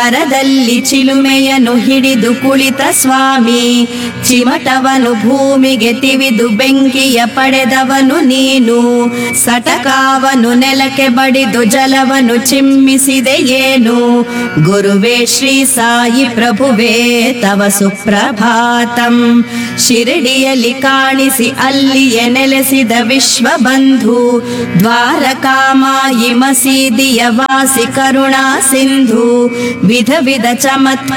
ಕರದಲ್ಲಿ ಚಿಲುಮೆಯನ್ನು ಹಿಡಿದು ಕುಳಿತ ಸ್ವಾಮಿ ಚಿಮಟವನು ಭೂಮಿಗೆ ತಿವಿದು ಬೆಂಕಿಯ ಪಡೆದವನು ನೀನು ಸಟಕಾವನು ನೆಲಕ್ಕೆ ಬಡಿದು ಜಲವನ್ನು ಚಿಮ್ಮಿಸಿದೆ ಏನು ಗುರುವೇ ಶ್ರೀ ಸಾಯಿ ಪ್ರಭುವೇ ತವ ಸುಪ್ರಭಾತಂ ಶಿರಡಿಯಲ್ಲಿ ಕಾಣಿಸಿ ಅಲ್ಲಿಯೇ ನೆಲೆಸಿದ ವಿಶ್ವಬಂಧು ದ್ವಾರಕಾಮಾಯಿ ಮಸೀದಿಯ ವಾಸಿ ಕರುಣಾ ಸಿಂಧು ವಿಧ ವಿಧ ಚಮತ್ಕಾರ